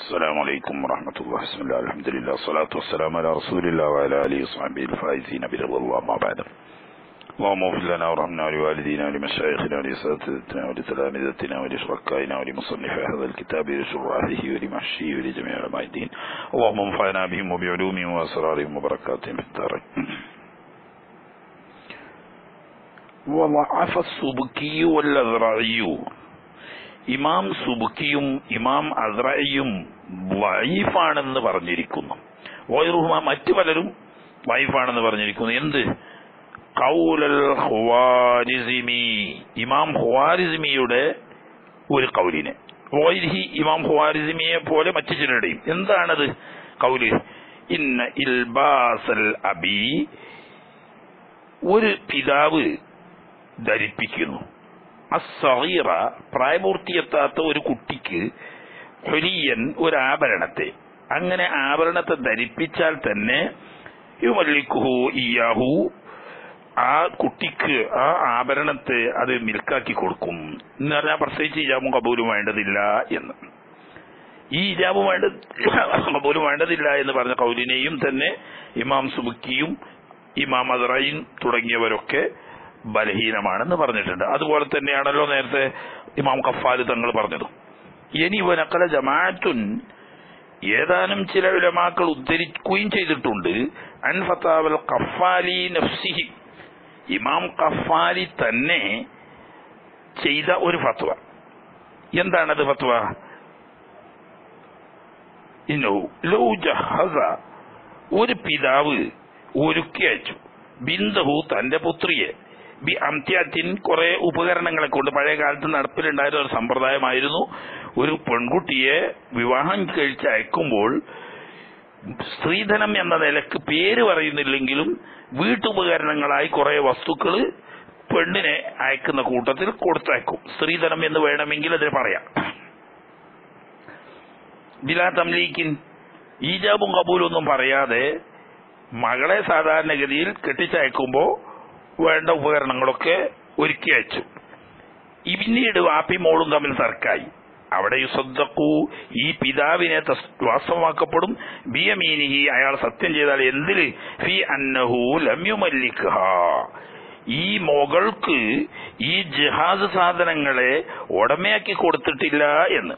السلام عليكم ورحمة الله بسم الله الحمد لله الصلاة والسلام على رسول الله وعلى آله وصحبه الفائزين برضا الله ما بعد اللهم اغفر لنا وارحمنا ولوالدينا ولمشايخنا ولأساتذتنا ولتلامذتنا ولشركائنا ولمصنف هذا الكتاب ولشراحه ولمحشيه ولجميع علماء الدين اللهم انفعنا بهم وبعلومهم وأسرارهم وبركاتهم في الدارين وضعف السبكي والأذرعي ഇമാം സുബുക്കിയും ഇമാം അസ്രയും വൈഫാണെന്ന് പറഞ്ഞിരിക്കുന്നു വൈറുഹുമ മറ്റു പലരും വൈഫാണെന്ന് പറഞ്ഞിരിക്കുന്നു എന്ത് കൗലൽ ഹുവാരിസിമി ഇമാം ഹുവാരിസിമിയുടെ ഒരു കൗലിനെ വൈരിഹി ഇമാം ഹുവാരിസിമിയെ പോലെ മറ്റു ചിലരുടെയും എന്താണത് കൗല് ഇന്ന ഇൽബാസൽ അബി ഒരു പിതാവ് ധരിപ്പിക്കുന്നു അസീറ പ്രായപൂർത്തിയെത്താത്ത ഒരു കുട്ടിക്ക് ഹൊലിയൻ ഒരു ആഭരണത്തെ അങ്ങനെ ആഭരണത്തെ ധരിപ്പിച്ചാൽ തന്നെ യുമല്ലിക്കുഹു ഇയാഹു ആ കുട്ടിക്ക് ആ ആഭരണത്തെ അത് മിൽക്കാക്കി കൊടുക്കും എന്ന് പറഞ്ഞാൽ പ്രത്യേകിച്ച് ഇജാബും കബൂലും വേണ്ടതില്ല എന്ന് ഈ ഇജാബ് വേണ്ട കബൂലും വേണ്ടതില്ല എന്ന് പറഞ്ഞ കൗലിനെയും തന്നെ ഇമാം സുബുക്കിയും ഇമാം അസറയും തുടങ്ങിയവരൊക്കെ ബലഹീനമാണെന്ന് പറഞ്ഞിട്ടുണ്ട് അതുപോലെ തന്നെയാണല്ലോ നേരത്തെ ഇമാം കഫാല് തങ്ങൾ പറഞ്ഞത് ഇനി വനക്കല ജമാഅത്തുൻ ഏതാനും ചില ഉലമാക്കൾ ഉദ്ധരിക്കുകയും ചെയ്തിട്ടുണ്ട് അൻ ഫത്താവൽ കഫാലി നഫ്സിഹി ഇമാം കഫാലി തന്നെ ചെയ്ത ഒരു ഫത്വ എന്താണത് ഫത്വ ഇന്നോ ലൗ ജഹസ ഒരു പിതാവ് ഒരുക്കി അയച്ചു ബിന്ദഹു തന്റെ പുത്രിയെ ബി അംത്യാത്തിൻ കുറെ ഉപകരണങ്ങളെ കൊണ്ട് പഴയ കാലത്ത് നടപ്പിലുണ്ടായിരുന്ന ഒരു സമ്പ്രദായമായിരുന്നു ഒരു പെൺകുട്ടിയെ വിവാഹം കഴിച്ച് അയക്കുമ്പോൾ സ്ത്രീധനം എന്ന നിലക്ക് പേര് പറയുന്നില്ലെങ്കിലും വീട്ടുപകരണങ്ങളായി കുറെ വസ്തുക്കൾ പെണ്ണിനെ അയക്കുന്ന കൂട്ടത്തിൽ കൊടുത്തയക്കും സ്ത്രീധനം എന്ന് വേണമെങ്കിൽ അതിന് പറയാം ബിലാ തംലീക്കിൻ ഈജാബും കബൂലൊന്നും പറയാതെ മകളെ സാധാരണഗതിയിൽ കെട്ടിച്ചയക്കുമ്പോൾ വേണ്ട ഉപകരണങ്ങളൊക്കെ ഒരുക്കി അയച്ചു പിന്നീട് വാപ്പി മോളും തമ്മിൽ തർക്കായി അവിടെ യുസദ്ദക്കു ഈ പിതാവിനെ വാസ്തവമാക്കപ്പെടും ബിയമീനിഹി അയാൾ സത്യം ചെയ്താൽ എന്തില് ഫി അന്നഹു ലമ്യുമല്ലിഖ ഈ മൊകൾക്ക് ഈ ജിഹാസ് സാധനങ്ങളെ ഉടമയാക്കി കൊടുത്തിട്ടില്ല എന്ന്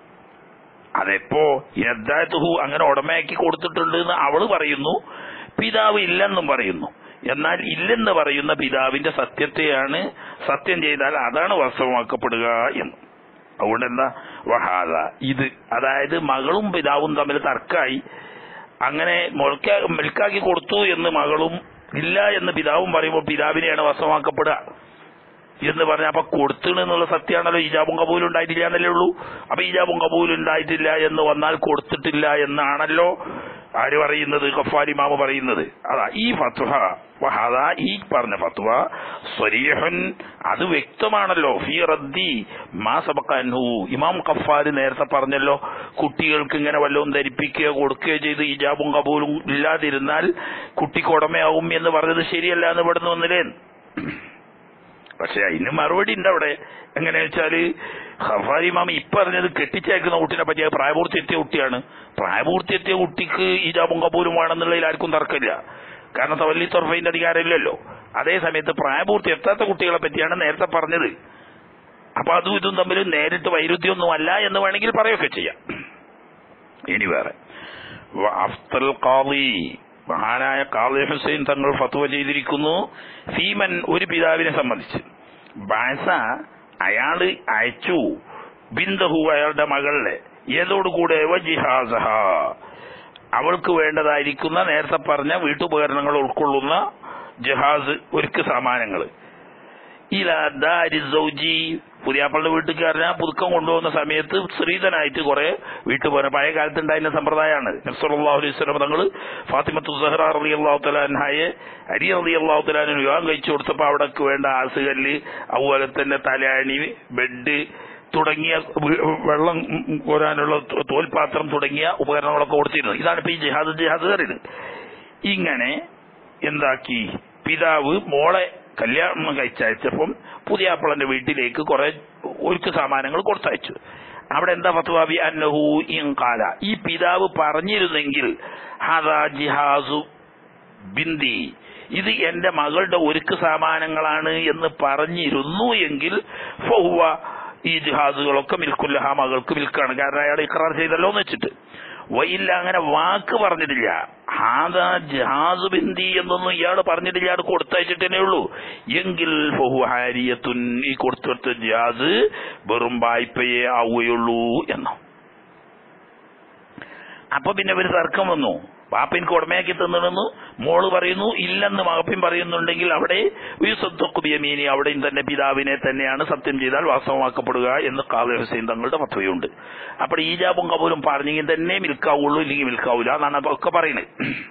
അതെപ്പോ യദ്ദാത്തുഹു അങ്ങനെ ഉടമയാക്കി കൊടുത്തിട്ടുണ്ട് എന്ന് അവള് പറയുന്നു പിതാവ് ഇല്ലെന്നും പറയുന്നു എന്നാൽ ഇല്ലെന്ന് പറയുന്ന പിതാവിന്റെ സത്യത്തെയാണ് സത്യം ചെയ്താൽ അതാണ് വാസ്തവമാക്കപ്പെടുക എന്ന് അതുകൊണ്ട് എന്താ വഹാദ ഇത് അതായത് മകളും പിതാവും തമ്മിൽ തർക്കായി അങ്ങനെ മെൽക്കാക്കി കൊടുത്തു എന്ന് മകളും ഇല്ല എന്ന് പിതാവും പറയുമ്പോൾ പിതാവിനെയാണ് വസ്തമാക്കപ്പെടുക എന്ന് പറഞ്ഞ അപ്പൊ കൊടുത്തിണ് എന്നുള്ള സത്യമാണല്ലോ ഈജാബും കബൂലും ഉണ്ടായിട്ടില്ല എന്നല്ലേ ഉള്ളൂ അപ്പൊ ഈജാബും കബൂലും ഉണ്ടായിട്ടില്ല എന്ന് വന്നാൽ കൊടുത്തിട്ടില്ല എന്നാണല്ലോ ആര് പറയുന്നത് കഫാരിമാമ പറയുന്നത് അതാ ഈ ഫത്വ വഹദ ഈ പറഞ്ഞ ഫത്വ സ്വരീഹൻ അത് വ്യക്തമാണല്ലോ ഫി റദ്ദി മാ സബക്കൻഹു ഇമാം കഫാര് നേരത്തെ പറഞ്ഞല്ലോ കുട്ടികൾക്ക് ഇങ്ങനെ വല്ലതും ധരിപ്പിക്കുകയോ കൊടുക്കുകയോ ചെയ്ത് ഇജാബും കബൂലും ഇല്ലാതിരുന്നാൽ കുട്ടിക്ക് ഉടമയാവും എന്ന് പറഞ്ഞത് ശരിയല്ല എന്ന് ഇവിടുന്ന് വന്നില്ലേ പക്ഷെ അതിന് മറുപടി ഉണ്ട് അവിടെ എങ്ങനെ വെച്ചാല് ഖഫാരി മാമ ഇപ്പൊ പറഞ്ഞത് കെട്ടിച്ചയക്കുന്ന കുട്ടിനെ പറ്റി പ്രായപൂർത്തി എത്തിയ കുട്ടിയാണ് പ്രായപൂർത്തി എത്തിയ കുട്ടിക്ക് ഈജാബും കബൂലും വേണമെന്നുള്ളതിൽ ആർക്കും തർക്കമില്ല കാരണം തവല്ലി തൊർഫൈന്റെ അധികാരമില്ലല്ലോ അതേ സമയത്ത് പ്രായപൂർത്തി എത്താത്ത കുട്ടികളെ പറ്റിയാണ് നേരത്തെ പറഞ്ഞത് അപ്പൊ അതും ഇതും തമ്മിൽ നേരിട്ട് വൈരുദ്ധ്യമൊന്നും അല്ല എന്ന് വേണമെങ്കിൽ പറയുകയൊക്കെ ചെയ്യാം ഇനി വേറെ അഫ്തൽ ഖാദി മഹാനായ കാളി ഹുസൈൻ തങ്ങൾ ഫത്വ ചെയ്തിരിക്കുന്നു ഫീമൻ ഒരു പിതാവിനെ സംബന്ധിച്ച് ബാസ അയാള് അയച്ചു ബിന്ദഹു അയാളുടെ മകളിലെ ഏതോടുകൂടെ ജിഹാസഹ അവൾക്ക് വേണ്ടതായിരിക്കുന്ന നേരത്തെ പറഞ്ഞ വീട്ടുപകരണങ്ങൾ ഉൾക്കൊള്ളുന്ന ജഹാസ് ഒരുക്ക് സാമാനങ്ങൾ ഇലാദാരിസൗജി പുതിയാപ്പളുടെ വീട്ടിൽ അറിഞ്ഞാൽ പുതുക്കം കൊണ്ടുപോകുന്ന സമയത്ത് സ്ത്രീധനായിട്ട് കുറെ വീട്ടുപകരണം പഴയ കാലത്ത് ഉണ്ടായിരുന്ന സമ്പ്രദായമാണ് നബ്സല്ലാഹു അലൈഹി സ്വലം തങ്ങൾ ഫാത്തിമത്തു സഹറ റലി അള്ളാഹു തലാൻഹായെ അരി റലി അള്ളാഹു തലാൻ വിവാഹം കഴിച്ചു കൊടുത്തപ്പോൾ അവിടേക്ക് വേണ്ട ആസുകല്ല് അതുപോലെ തന്നെ തലയാണി ബെഡ് തുടങ്ങിയ വെള്ളം കോരാനുള്ള തോൽപാത്രം തുടങ്ങിയ ഉപകരണങ്ങളൊക്കെ കൊടുത്തിരുന്നു ഇതാണ് ഇപ്പൊ ഈ ജിഹാദ് ജിഹാദ് പറയുന്നത് ഇങ്ങനെ എന്താക്കി പിതാവ് മോളെ കല്യാണം കഴിച്ചയച്ചപ്പം പുതിയാപ്പിളന്റെ വീട്ടിലേക്ക് കുറെ ഒരുക്ക് സാമാനങ്ങൾ കൊടുത്തയച്ചു അവിടെ എന്താ ഫത്വാബി അന്നഹു ഇൻകാല ഈ പിതാവ് പറഞ്ഞിരുന്നെങ്കിൽ ഹദാ ജിഹാസു ബിന്ദി ഇത് എന്റെ മകളുടെ ഒരുക്ക് സാമാനങ്ങളാണ് എന്ന് പറഞ്ഞിരുന്നു എങ്കിൽ ഫഹുവ ഈ ജിഹാസുകളൊക്കെ മിൽക്കുല്ല ആ മകൾക്ക് മിൽക്കാണ് കാരണം അയാൾ ഇക്രാർ ചെയ്തല്ലോ എന്ന് വെച്ചിട്ട് വയില്ല അങ്ങനെ വാക്ക് പറഞ്ഞിട്ടില്ല ഹാദാ ജഹാസ് ബിന്ദി എന്നൊന്നും ഇയാൾ പറഞ്ഞിട്ടില്ല ഇയാൾ കൊടുത്തയച്ചിട്ടേ ഉള്ളൂ എങ്കിൽ ഫഹു ഹാരിയത്തുൻ ഈ കൊടുത്തെടുത്ത ജഹാസ് വെറും വായ്പയെ ആവുകയുള്ളൂ എന്നോ അപ്പൊ പിന്നെ ഒരു തർക്കം വന്നു വാപ്പിൻക്ക് ഉടമയാക്കി തന്നിടുന്നു മോള് പറയുന്നു ഇല്ലെന്ന് വാപ്പിൻ പറയുന്നുണ്ടെങ്കിൽ അവിടെ യുസദ്ദുഖുബിയമീനി അവിടെയും തന്നെ പിതാവിനെ തന്നെയാണ് സത്യം ചെയ്താൽ വാസ്തവമാക്കപ്പെടുക എന്ന് കാദർ ഹുസൈൻ തങ്ങളുടെ പത്വയുണ്ട് അപ്പോൾ ഈജാബും കബൂലും പറഞ്ഞെങ്കിൽ തന്നെ മിൽക്കാവുള്ളൂ ഇല്ലെങ്കിൽ മിൽക്കാവൂല എന്നാണ് അതൊക്കെ പറയുന്നത്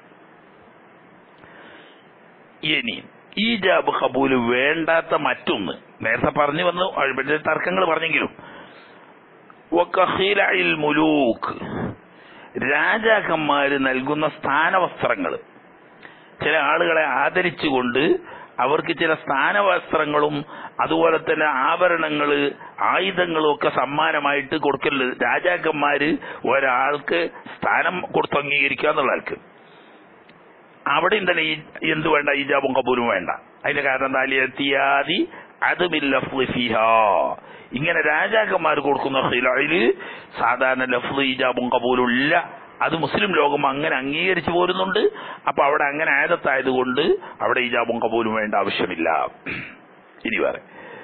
ഇനി ഈജാബ് കബൂല് വേണ്ടാത്ത മറ്റൊന്ന് നേരത്തെ പറഞ്ഞു വന്നു അഴിമതി തർക്കങ്ങൾ പറഞ്ഞെങ്കിലും വക്കഹീലയിൽ മുലൂക്ക് രാജാക്കന്മാര് നൽകുന്ന സ്ഥാനവസ്ത്രങ്ങൾ ചില ആളുകളെ ആദരിച്ചുകൊണ്ട് അവർക്ക് ചില സ്ഥാനവസ്ത്രങ്ങളും അതുപോലെ തന്നെ ആഭരണങ്ങള് ആയുധങ്ങളും ഒക്കെ സമ്മാനമായിട്ട് കൊടുക്കല് രാജാക്കന്മാര് ഒരാൾക്ക് സ്ഥാനം കൊടുത്ത് അംഗീകരിക്കുക എന്നുള്ള ആൾക്ക് അവിടെയും തന്നെ ഈ എന്ത് വേണ്ട ഈജാബും കബൂലും വേണ്ട അതിന്റെ കാരണം എന്താ എത്തിയാതി അതുമില്ല ഇങ്ങനെ രാജാക്കന്മാർ കൊടുക്കുന്ന ഹിലയില് സാധാരണ ലഫ്ല് ഈജാബും കബൂലും ഇല്ല അത് മുസ്ലിം ലോകം അങ്ങനെ അംഗീകരിച്ചു പോരുന്നുണ്ട് അപ്പൊ അവിടെ അങ്ങനെ ആയതത്തായതുകൊണ്ട് അവിടെ ഈജാബും കബൂലും വേണ്ട ആവശ്യമില്ല ഇനി വേറെ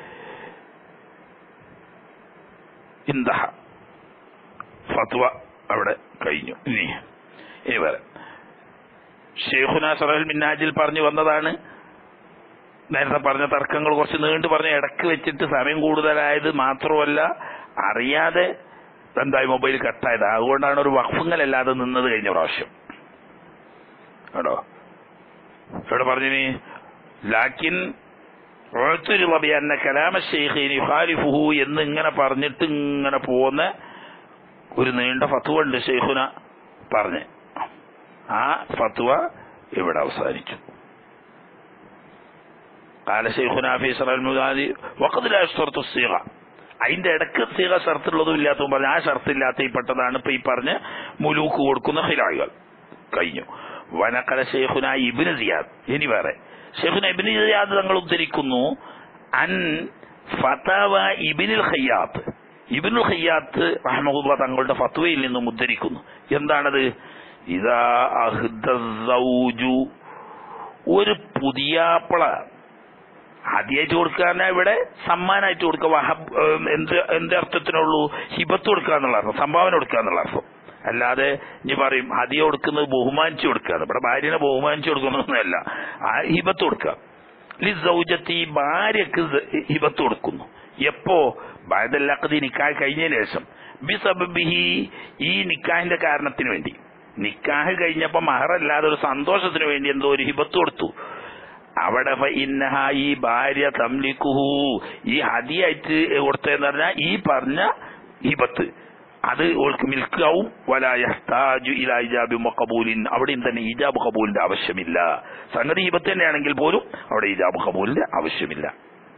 ഇന്ദഹ ഫത്വ അവിടെ കഴിഞ്ഞു ഇനി ഇനി വേറെ ഷെയ്ഖുന സറൽ മിന്നാജിൽ പറഞ്ഞു വന്നതാണ് നേരത്തെ പറഞ്ഞ തർക്കങ്ങൾ കുറച്ച് നീണ്ടു പറഞ്ഞ ഇടക്ക് വെച്ചിട്ട് സമയം കൂടുതലായത് മാത്രമല്ല അറിയാതെ എന്തായി മൊബൈൽ കട്ടായത് അതുകൊണ്ടാണ് ഒരു വഖഫുങ്ങലല്ലാതെ നിന്നത് കഴിഞ്ഞ പ്രാവശ്യം കേട്ടോ ഇവിടെ പറഞ്ഞിനി ലാക്കിൻ അന്ന കലാമ ഷെയ്ഖിന് യുഹാലിഫുഹു എന്ന് ഇങ്ങനെ പറഞ്ഞിട്ട് ഇങ്ങനെ പോകുന്ന ഒരു നീണ്ട ഫത്വ ഉണ്ട് ഷെയ്ഖുന പറഞ്ഞ് ആ ഫത്വ ഇവിടെ അവസാനിച്ചു قال شيخنا في سر المذادي وقد لا يشترط الصيغه അതിന്റെ ഇടക്ക് സീക ഷർത്തുള്ളതും ഇല്ലാത്തതും പറഞ്ഞു ആ ഷർത്തില്ലാത്ത ഈ പെട്ടതാണ് ഇപ്പൊ ഈ പറഞ്ഞ മുലൂക്ക് കൊടുക്കുന്ന ഹിലായികൾ കഴിഞ്ഞു വനക്കല ഷെയ്ഖുന ഇബിന് സിയാദ് ഇനി വേറെ ഷെയ്ഖുന ഇബിന് സിയാദ് തങ്ങൾ ഉദ്ധരിക്കുന്നു അൻ ഫതാവ ഇബിനുൽ ഖയ്യാത്ത് ഇബിനുൽ ഖയ്യാത്ത് റഹ്മുള്ള തങ്ങളുടെ ഫത്വയിൽ നിന്നും ഉദ്ധരിക്കുന്നു എന്താണത് ഇതാ അഹ്ദു ഒരു പുതിയാപ്പള ആദ്യമായിട്ട് കൊടുക്കാന്ന് ഇവിടെ സമ്മാനമായിട്ട് കൊടുക്കുക വഹബ് എന്ത് എന്ത് അർത്ഥത്തിനുള്ളൂ ഹിബത്ത് കൊടുക്കുക എന്നുള്ള അർത്ഥം സംഭാവന കൊടുക്കുക എന്നുള്ള അർത്ഥം അല്ലാതെ ഇനി പറയും ഹദിയ കൊടുക്കുന്നത് ബഹുമാനിച്ചു കൊടുക്കുക ഇവിടെ ഭാര്യനെ ബഹുമാനിച്ചു കൊടുക്കുന്നൊന്നുമല്ല ആ ഹിബത്ത് കൊടുക്കുക ലിസൗജത്തി ഭാര്യക്ക് ഹിബത്ത് കൊടുക്കുന്നു എപ്പോ ബാദല്ലക്കതി നിക്കാഹ് കഴിഞ്ഞതിന് ശേഷം ബിസബിഹി ഈ നിക്കാഹിന്റെ കാരണത്തിന് വേണ്ടി നിക്കാഹ് കഴിഞ്ഞപ്പോ മഹറല്ലാതെ ഒരു സന്തോഷത്തിന് വേണ്ടി എന്തോ ഒരു ഹിബത്ത് കൊടുത്തു അവിടെ ഇന്നഹ ഈ ഭാര്യ തംലിക്കുഹു ഈ ഹദിയായിട്ട് കൊടുത്തതെന്ന് പറഞ്ഞാൽ ഈ പറഞ്ഞ ഹിബത്ത് അത് ഓൾക്ക് മിൽക്കാവും വലായു ഇലാ ഇജാബി കബൂലിൻ അവിടെയും തന്നെ ഇജാബ് കബൂലിന്റെ ആവശ്യമില്ല സംഗതി ഹിബത്ത് തന്നെയാണെങ്കിൽ പോലും അവിടെ ഇജാബ് കബൂലിന്റെ ആവശ്യമില്ല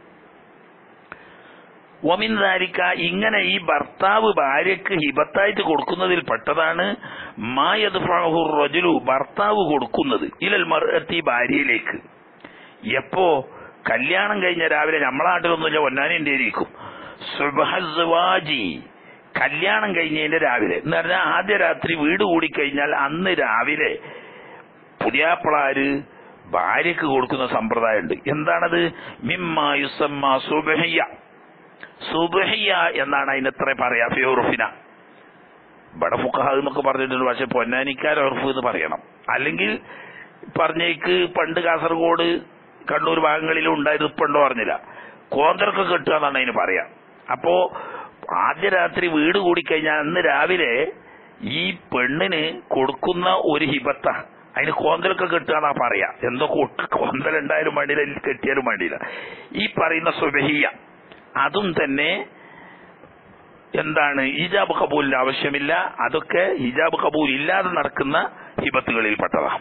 ഒമിൻ ദാരിക്ക ഇങ്ങനെ ഈ ഭർത്താവ് ഭാര്യക്ക് ഹിബത്തായിട്ട് കൊടുക്കുന്നതിൽ പെട്ടതാണ് മായത് റജുലു ഭർത്താവ് കൊടുക്കുന്നത് ഇലൽ മർത്തി ഭാര്യയിലേക്ക് എപ്പോ കല്യാണം കഴിഞ്ഞ രാവിലെ നമ്മളെ നാട്ടിലൊന്നുമില്ല പൊന്നാനിന്റെ ഇരിക്കും സുബഹസ്വാജി കല്യാണം കഴിഞ്ഞതിന്റെ രാവിലെ എന്ന് പറഞ്ഞാൽ ആദ്യ രാത്രി വീട് കൂടിക്കഴിഞ്ഞാൽ അന്ന് രാവിലെ പുതിയാപ്പിളാര് ഭാര്യക്ക് കൊടുക്കുന്ന സമ്പ്രദായമുണ്ട് എന്താണത് മിമ്മായുസമ്മ സുബഹിയ സുബഹിയ എന്നാണ് അതിനെത്ര പറയാ ഫിയോറുഫിന ഇവിടെ ഫുഖഹ എന്നൊക്കെ പറഞ്ഞിട്ടുണ്ട് പക്ഷെ പൊന്നാനിക്കാർ ഉറഫ് എന്ന് പറയണം അല്ലെങ്കിൽ പറഞ്ഞേക്ക് പണ്ട് കാസർഗോഡ് കണ്ണൂർ ഭാഗങ്ങളിലും ഉണ്ടായത് ഇപ്പുണ്ടോ പറഞ്ഞില്ല കോന്തർക്ക് കെട്ടുക എന്നാണ് അതിന് പറയാ അപ്പോ ആദ്യ രാത്രി വീട് കൂടിക്കഴിഞ്ഞാൽ അന്ന് രാവിലെ ഈ പെണ്ണിന് കൊടുക്കുന്ന ഒരു ഹിബത്ത അതിന് കോന്തലൊക്കെ കെട്ടുക എന്നാ പറയാ എന്തോ കോന്തലുണ്ടായാലും വേണ്ടിയില്ല കെട്ടിയാലും വേണ്ടിയില്ല ഈ പറയുന്ന സുബഹിയ അതും തന്നെ എന്താണ് ഹിജാബ് കബൂലിന്റെ ആവശ്യമില്ല അതൊക്കെ ഹിജാബ് കബൂൽ ഇല്ലാതെ നടക്കുന്ന ഹിബത്തുകളിൽ പെട്ടതാണ്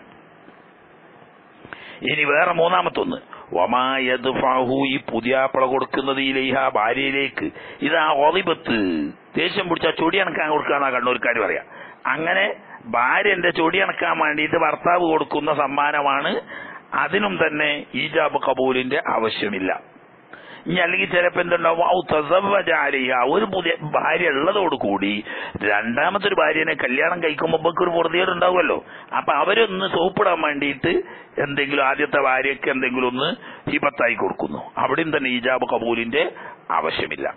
ഇനി വേറെ മൂന്നാമത്തൊന്ന് ഒമായദ്ഫാഹു ഈ പുതിയാപ്പള കൊടുക്കുന്നത് ഇലൈഹ ഭാര്യയിലേക്ക് ഇതാ ഒളിബത്ത് ദേഷ്യം പിടിച്ചാൽ ചൊടി അണക്കാൻ കൊടുക്കാന്നാ കണ്ണൂർക്കാർ പറയാ അങ്ങനെ ഭാര്യന്റെ ചൊടി അണക്കാൻ വേണ്ടിയിട്ട് ഭർത്താവ് കൊടുക്കുന്ന സമ്മാനമാണ് അതിനും തന്നെ ഈജാബ് കബൂലിന്റെ ആവശ്യമില്ല ഇനി അല്ലെങ്കിൽ ചിലപ്പോ എന്തുണ്ടാവും ഔ തസവ്വജ അലൈഹ ഒരു പുതിയ ഭാര്യ ഉള്ളതോട് കൂടി രണ്ടാമത്തെ ഒരു ഭാര്യനെ കല്യാണം കഴിക്കുമ്പോൾ നമുക്ക് ഒരു പൊറുതിയേട് ഉണ്ടാവുമല്ലോ അപ്പൊ അവരൊന്ന് സോപ്പിടാൻ വേണ്ടിയിട്ട് എന്തെങ്കിലും ആദ്യത്തെ ഭാര്യയ്ക്ക് എന്തെങ്കിലും ഒന്ന് ഹിബത്തായി കൊടുക്കുന്നു അവിടെയും തന്നെ ഈജാബ് കബൂലിന്റെ ആവശ്യമില്ല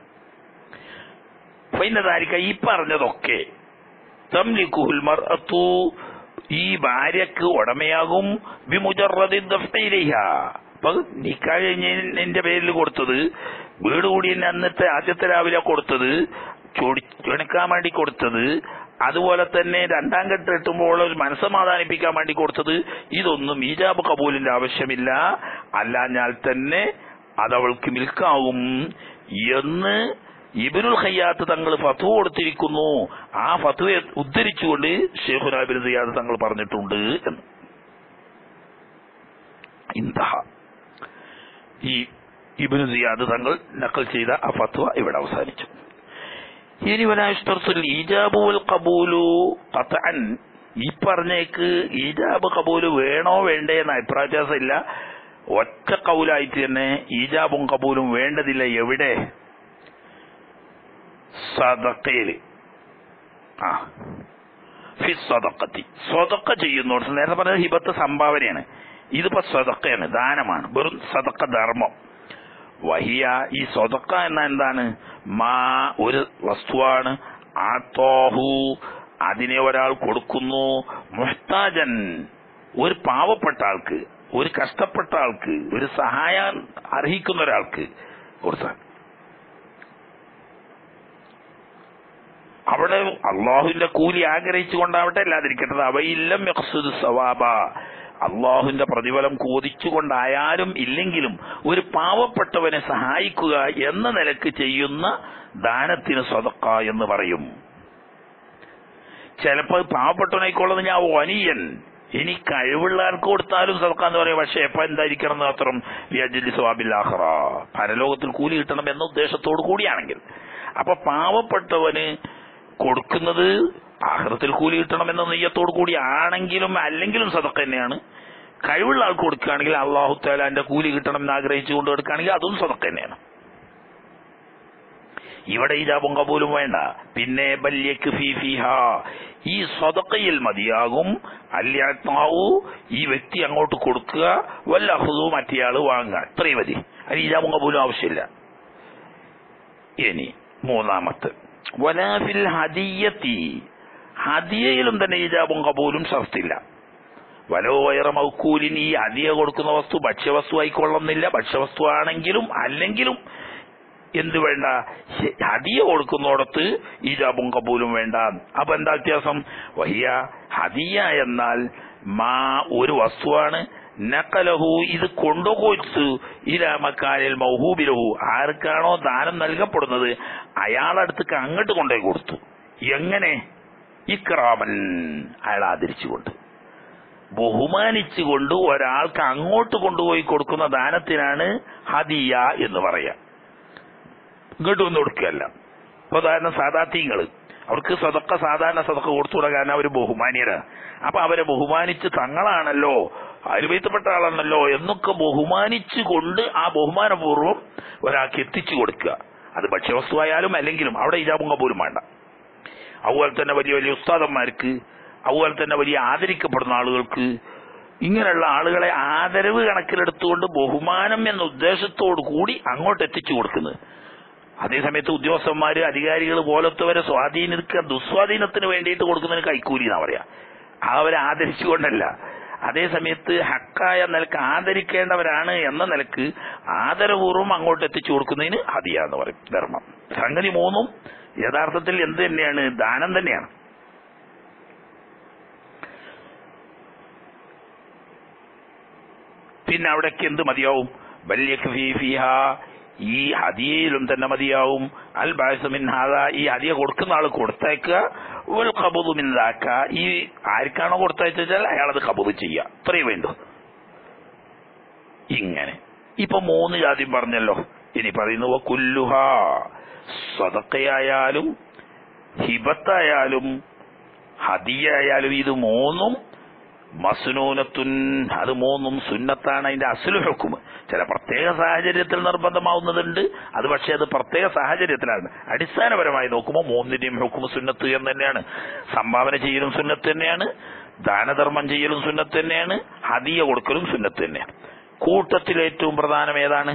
ഫൈനതാരിക്ക ഈ പറഞ്ഞതൊക്കെ തംലിക്കുഹുൽ മർഅത്തു ഈ ഭാര്യക്ക് ഉടമയാകും ബിമുജറദി ദഫ്തയിലേഹ അപ്പൊ നിക്കാഹ് കഴിഞ്ഞ് എന്റെ പേരിൽ കൊടുത്തത് വീട് കൂടി എന്നെ അന്നത്തെ ആദ്യത്തെ രാവിലെ കൊടുത്തത് ചൊടി ചൊണിക്കാൻ വേണ്ടി കൊടുത്തത് അതുപോലെ തന്നെ രണ്ടാം കെട്ട് കെട്ടുമ്പോൾ ഒരു മനസ്സമാധാനിപ്പിക്കാൻ വേണ്ടി കൊടുത്തത് ഇതൊന്നും ഈജാബ് കബൂലിന്റെ ആവശ്യമില്ല അല്ലാഞ്ഞാൽ തന്നെ അതവൾക്ക് മിൽക്കാവും എന്ന് ഇബിനുൽ ഖയ്യാത്ത് തങ്ങൾ ഫത്വ കൊടുത്തിരിക്കുന്നു ആ ഫത്വയെ ഉദ്ധരിച്ചുകൊണ്ട് ഷെയ്ഖുന ഇബ്നു സിയാദ് തങ്ങൾ പറഞ്ഞിട്ടുണ്ട് എന്ന് ഇന്തഹ ഈ ഇബ്നു സിയാദ് തങ്ങൾ നക്കൽ ചെയ്ത ആ ഫത്വ ഇവിടെ അവസാനിച്ചു ഇനി വലാഷ്തർത്തുൽ ഈജാബു വൽ കബൂലു ഖത്അൻ ഈ പറഞ്ഞേക്ക് ഈജാബ് കബൂല് വേണോ വേണ്ടേ എന്ന അഭിപ്രായ വ്യത്യാസം ഇല്ല ഒറ്റ കൗലായിട്ട് തന്നെ ഈജാബും കബൂലും വേണ്ടതില്ല എവിടെ സദക്കയില് ആ ഫി സ്വതക്കത്തി സ്വതക്ക ചെയ്യുന്നോട് നേരത്തെ പറഞ്ഞത് ഹിബത്ത് സംഭാവനയാണ് ഇതിപ്പോ സ്വതക്കയാണ് ദാനമാണ് വെറും സ്വതക്ക ധർമ്മം വഹിയ ഈ സ്വതക്ക എന്ന എന്താണ് മാ ഒരു വസ്തുവാണ് ആത്തോഹു അതിനെ ഒരാൾ കൊടുക്കുന്നു മുഹ്താജൻ ഒരു പാവപ്പെട്ട ആൾക്ക് ഒരു കഷ്ടപ്പെട്ട ആൾക്ക് ഒരു സഹായം അർഹിക്കുന്ന ഒരാൾക്ക് കൊടുത്താൽ അവിടെ അള്ളാഹുവിന്റെ കൂലി ആഗ്രഹിച്ചുകൊണ്ടാവട്ടെ അല്ലാതിരിക്കട്ടെ അവയില്ലം യഖ്സുദ് സവാബ അള്ളാഹുവിന്റെ പ്രതിഫലം കോതിച്ചുകൊണ്ടായാലും ഇല്ലെങ്കിലും ഒരു പാവപ്പെട്ടവനെ സഹായിക്കുക എന്ന നിലക്ക് ചെയ്യുന്ന ദാനത്തിന് സ്വതക്ക എന്ന് പറയും ചിലപ്പോൾ പാവപ്പെട്ടവനായിക്കോളുന്ന ഞാൻ വനിയൻ ഇനി കഴിവുള്ള ആൾക്ക് കൊടുത്താലും സദക്ക എന്ന് പറയും പക്ഷെ എപ്പോ എന്തായിരിക്കണം എന്ന് മാത്രം ലിയജലി സ്വാബില്ലാഹ്റ പരലോകത്തിൽ കൂലി കിട്ടണം എന്ന ഉദ്ദേശത്തോടു കൂടിയാണെങ്കിൽ അപ്പൊ പാവപ്പെട്ടവന് കൊടുക്കുന്നത് ആഹൃത്തിൽ കൂലി കിട്ടണം എന്ന നെയ്യത്തോടു കൂടി ആണെങ്കിലും അല്ലെങ്കിലും സദക്ക തന്നെയാണ് കഴിവുള്ള ആൾക്ക് കൊടുക്കുകയാണെങ്കിൽ അള്ളാഹു താലാന്റെ കൂലി കിട്ടണം എന്ന് ആഗ്രഹിച്ചുകൊണ്ട് കൊടുക്കുകയാണെങ്കിൽ അതും സദക്ക തന്നെയാണ് ഇവിടെ ഈ ജാപം കബൂലും വേണ്ട പിന്നെ ബല്യക്ക് ഫീ ഫീഹ ഈ സ്വതക്കയിൽ മതിയാകും അല്യാത്മാവു ഈ വ്യക്തി അങ്ങോട്ട് കൊടുക്കുക വല്ല അഹുദു മറ്റേയാള് വാങ്ങുക ഇത്രയും മതി അതിന് ഈ ജാപം കബൂലും ആവശ്യമില്ല ഇനി മൂന്നാമത്തെ വലാഫിൽ ഹദിയത്തി ഹദിയയിലും തന്നെ ഈജാബും കബൂലും ഷർത്തില്ല വലോ വയറ മൗക്കൂലിന് ഈ ഹദിയ കൊടുക്കുന്ന വസ്തു ഭക്ഷ്യവസ്തു ആയിക്കൊള്ളുന്നില്ല ഭക്ഷ്യവസ്തു ആണെങ്കിലും അല്ലെങ്കിലും എന്ത് വേണ്ട ഹദിയ കൊടുക്കുന്നിടത്ത് ഈജാബും കബൂലും വേണ്ട അപ്പൊ എന്താ വ്യത്യാസം വഹിയ ഹദിയ എന്നാൽ മാ ഒരു വസ്തുവാണ് നക്കലഹു ഇത് കൊണ്ടുപോയിച്ചു ഇരാമക്കാരിൽ മൗഹൂബിലഹു ആർക്കാണോ ദാനം നൽകപ്പെടുന്നത് അയാളടുത്തേക്ക് അങ്ങോട്ട് കൊണ്ടുപോയി കൊടുത്തു എങ്ങനെ ഇക്രാമൻ അയാൾ ആദരിച്ചുകൊണ്ട് ബഹുമാനിച്ചുകൊണ്ട് ഒരാൾക്ക് അങ്ങോട്ട് കൊണ്ടുപോയി കൊടുക്കുന്ന ദാനത്തിനാണ് ഹദിയ എന്ന് പറയാം ഇങ്ങോട്ട് വന്ന് കൊടുക്കുകയല്ല ഇപ്പൊ ഉദാഹരണം സാധാത്യങ്ങള് അവർക്ക് സതക്ക സാധാരണ സതക്ക കൊടുത്തുകൂടാ കാരണം അവർ ബഹുമാനിയരാണ് അപ്പൊ അവരെ ബഹുമാനിച്ച് തങ്ങളാണല്ലോ അരുവയത്തപ്പെട്ട ആളാണല്ലോ എന്നൊക്കെ ബഹുമാനിച്ചുകൊണ്ട് ആ ബഹുമാനപൂർവ്വം ഒരാൾക്ക് എത്തിച്ചു കൊടുക്കുക അത് ഭക്ഷ്യവസ്തുവായാലും അല്ലെങ്കിലും അവിടെ ഇജാബുങ്ക പോലും വേണ്ട അതുപോലെ തന്നെ വലിയ വലിയ ഉസ്താദന്മാർക്ക് അതുപോലെ തന്നെ വലിയ ആദരിക്കപ്പെടുന്ന ആളുകൾക്ക് ഇങ്ങനെയുള്ള ആളുകളെ ആദരവ് കണക്കിലെടുത്തുകൊണ്ട് ബഹുമാനം എന്ന ഉദ്ദേശത്തോടു കൂടി അങ്ങോട്ട് എത്തിച്ചു കൊടുക്കുന്നത് അതേസമയത്ത് ഉദ്യോഗസ്ഥന്മാര് അധികാരികൾ പോലത്തവരെ സ്വാധീനിക്കുക ദുസ്വാധീനത്തിന് വേണ്ടിയിട്ട് കൊടുക്കുന്നതിന് കൈക്കൂലി എന്നാ പറയാ അവരെ ആദരിച്ചുകൊണ്ടല്ല അതേസമയത്ത് ഹക്കായ നിലക്ക് ആദരിക്കേണ്ടവരാണ് എന്ന നിലക്ക് ആദരപൂർവ്വം അങ്ങോട്ട് എത്തിച്ചു കൊടുക്കുന്നതിന് ഹദിയ എന്ന് പറയും ധർമ്മം സംഗതി മൂന്നും യഥാർത്ഥത്തിൽ എന്ത് തന്നെയാണ് ദാനം തന്നെയാണ് പിന്നെ അവിടേക്ക് എന്ത് മതിയാവും ബല്യക്ക് ഫീ ഫീഹ ഈ ഹദിയയിലും തന്നെ മതിയാവും അൽ ബാസുമിൻ ഹാദ ഈ ഹദിയ കൊടുക്കുന്ന ആൾ കൊടുത്തേക്കുക ഒരു കബുദ് മിന്നാക്ക ഈ ആർക്കാണോ കൊടുത്തയച്ചാൽ അയാളത് കബുദ് ചെയ്യുക ഇത്രയും വേണ്ടു ഇങ്ങനെ ഇപ്പൊ മൂന്ന് ജാതി പറഞ്ഞല്ലോ ഇനി പറയുന്നു കുല്ലുഹ സ്വതക്കയായാലും ഹിബത്തായാലും ഹദിയായാലും ഇത് മൂന്നും മസ്നൂനത്തുൻ അത് മൂന്നും സുന്നത്താണ് അതിന്റെ അസുലു ഹുക്കും ചില പ്രത്യേക സാഹചര്യത്തിൽ നിർബന്ധമാവുന്നതുണ്ട് അത് പക്ഷേ അത് പ്രത്യേക സാഹചര്യത്തിലാണ് അടിസ്ഥാനപരമായി നോക്കുമ്പോൾ മൂന്നിന്റെയും ഹുക്കും സുന്നത്ത് എന്ന് തന്നെയാണ് സംഭാവന ചെയ്യലും സുന്നത്ത് തന്നെയാണ് ദാനധർമ്മം ചെയ്യലും സുന്നത്ത് തന്നെയാണ് ഹദിയ കൊടുക്കലും സുന്നത്ത് തന്നെയാണ് കൂട്ടത്തിൽ ഏറ്റവും പ്രധാനം ഏതാണ്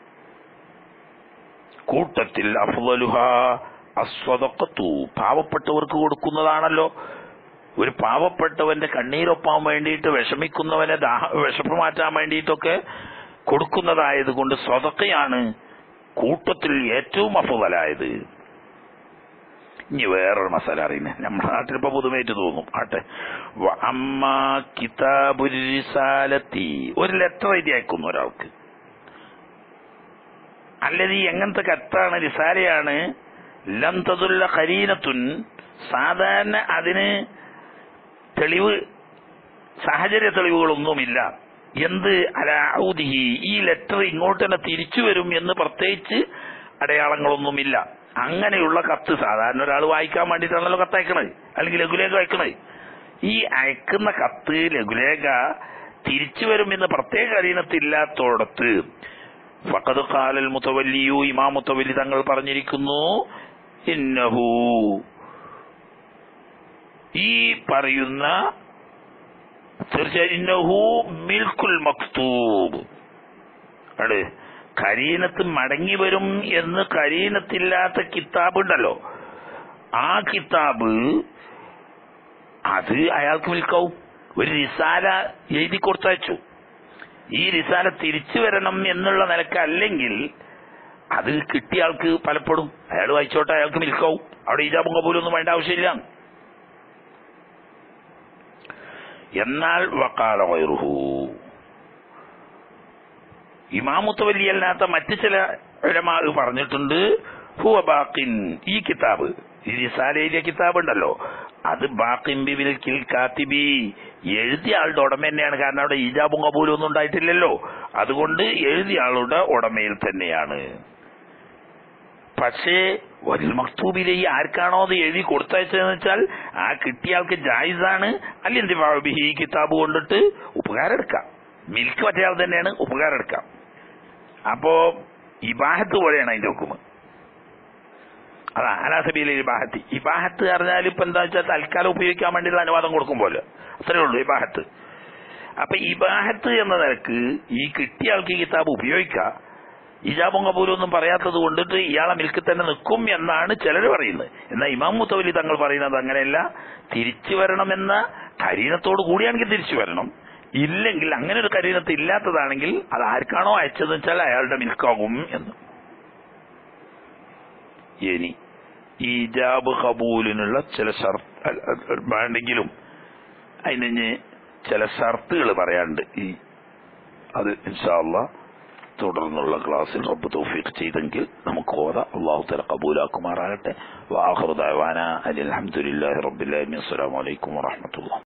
കൂട്ടത്തിൽ അഫ്വലുഹ അസ്വതക്കത്തു പാവപ്പെട്ടവർക്ക് കൊടുക്കുന്നതാണല്ലോ ഒരു പാവപ്പെട്ടവന്റെ കണ്ണീരൊപ്പാൻ വേണ്ടിയിട്ട് വിഷമിക്കുന്നവനെ ദാഹ വിഷപ്പ് മാറ്റാൻ വേണ്ടിയിട്ടൊക്കെ കൊടുക്കുന്നതായത് കൊണ്ട് സ്വതക്കയാണ് കൂട്ടത്തിൽ ഏറ്റവും അഫുതലായത് ഇനി വേറൊരു മസാല അറിയുന്നത് നമ്മുടെ നാട്ടിലിപ്പോ പുതുമയായിട്ട് തോന്നും ആട്ടെ വ അമ്മ കിതാബുരിസാലത്തി ഒരു ലെറ്റർ എഴുതി അയക്കുന്നു ഒരാൾക്ക് അല്ലത് ഈ എങ്ങനത്തെ കത്താണ് റിസാലയാണ് ലം തതുല്ല കരീനത്തുൻ സാധാരണ അതിന് തെളിവ് സാഹചര്യ തെളിവുകളൊന്നുമില്ല എന്ത് അലാഉദിഹി ഈ ലെറ്റർ ഇങ്ങോട്ട് തന്നെ തിരിച്ചു വരും എന്ന് പ്രത്യേകിച്ച് അടയാളങ്ങളൊന്നുമില്ല അങ്ങനെയുള്ള കത്ത് സാധാരണ ഒരാൾ വായിക്കാൻ വേണ്ടിയിട്ടാണല്ലോ കത്ത് അയക്കണത് അല്ലെങ്കിൽ ലഘുലേഖ അയക്കണത് ഈ അയക്കുന്ന കത്ത് ലഘുലേഖ തിരിച്ചു വരും എന്ന് പ്രത്യേക അധീനത്തില്ലാത്തോടത്ത് ഫഖദ് ഖാലൽ മുത്തവല്ലിയു ഇമാം മുത്തവല്ലി തങ്ങൾ പറഞ്ഞിരിക്കുന്നു ഇന്നഹു ഈ പറയുന്ന തീർച്ചയായും ഇന്നഹു മിൽക്കുൽ മക്തൂബ് അതെ കരീനത്ത് മടങ്ങി വരും എന്ന് കരീനത്തില്ലാത്ത കിതാബ് ഉണ്ടല്ലോ ആ കിതാബ് അത് അയാൾക്ക് വിൽക്കാവും ഒരു റിസാല എഴുതി കൊടുത്തയച്ചു ഈ റിസാല തിരിച്ചു വരണം എന്നുള്ള നിലക്ക് അല്ലെങ്കിൽ അത് കിട്ടിയ ആൾക്ക് പലപ്പോഴും അയാൾ വായിച്ചോട്ടെ അയാൾക്ക് മിൽക്കാവും അവിടെ ഇജാബും കബൂലൊന്നും വേണ്ട ആവശ്യമില്ല എന്നാൽ വക്കാല വൈറുഹു ഇമാമുത്തവല്ലിയല്ലാത്ത മറ്റ് ചില ഉലമാ പറഞ്ഞിട്ടുണ്ട് ഹുവ ബാക്കിൻ ഈ കിതാബ് ഈ റിസാലയിലെ കിതാബ് ഉണ്ടല്ലോ അത് ബാക്കിൻ ബിബിൽ കിൽ കാത്തിബി എഴുതിയ ആളുടെ ഉടമ തന്നെയാണ് കാരണം അവിടെ ഈജാബും കബൂലും ഒന്നും ഉണ്ടായിട്ടില്ലല്ലോ അതുകൊണ്ട് എഴുതിയ ആളുടെ ഉടമയിൽ തന്നെയാണ് പക്ഷേ വൽ മക്തൂബിലെ ഈ ആർക്കാണോ അത് എഴുതി കൊടുത്തയച്ചതെന്ന് വെച്ചാൽ ആ കിട്ടിയ ആൾക്ക് ജായിസാണ് അല്ലെങ്കിൽ ഈ കിതാബ് കൊണ്ടിട്ട് ഉപകാരം എടുക്കാം മിൽക്ക് മറ്റേ ആൾ തന്നെയാണ് ഉപകാരം എടുക്കാം അപ്പോ ഇബാഹത്ത് പോലെയാണ് അതിന്റെ ഹുക്കുമ് അതാ അനാസബിയിലെ ഇബാഹത്ത് ഇബാഹത്ത് പറഞ്ഞാൽ ഇപ്പൊ എന്താ വെച്ചാൽ തൽക്കാലം ഉപയോഗിക്കാൻ വേണ്ടിയുള്ള അനുവാദം കൊടുക്കും പോലെ അത്രേ ഉള്ളൂ ഇബാഹത്ത് അപ്പൊ ഇബാഹത്ത് എന്ന നിലക്ക് ഈ കിട്ടിയ ആൾക്ക് ഈ കിതാബ് ഉപയോഗിക്കാം ഇജാബും കബൂലും ഒന്നും പറയാത്തത് കൊണ്ടിട്ട് ഇയാളെ മിൽക്ക് തന്നെ നിൽക്കും എന്നാണ് ചിലർ പറയുന്നത് എന്നാൽ ഇമാം മുത്തവലി തങ്ങൾ പറയുന്നത് അങ്ങനെയല്ല തിരിച്ചു വരണമെന്ന കരീനത്തോട് കൂടിയാണെങ്കിൽ തിരിച്ചു വരണം ഇല്ലെങ്കിൽ അങ്ങനെ ഒരു കരീനത്ത് ഇല്ലാത്തതാണെങ്കിൽ അത് ആർക്കാണോ അയച്ചതെന്ന് വെച്ചാൽ അയാളുടെ മിൽക്കാകും എന്ന് ഇനി ഈജാബ് കബൂലിനുള്ള ചില ഷർത്ത് വേണ്ടെങ്കിലും അതിന് ചില ഷർത്തുകൾ പറയാണ്ട് ഈ അത് ഇൻഷാല്ല തുടർന്നുള്ള ക്ലാസ്സിൽ റബ്ബ് തൗഫീഖ് ചെയ്തെങ്കിൽ നമുക്ക് ഓതാം അള്ളാഹു തല കബൂലാക്കുമാറാകട്ടെ വാഹൃദാന അലി അലഹമുല്ലാഹി റബ്ബില്ലാഹിൻ അസ്സലാമു അലൈക്കും വറഹമത്തുള്ള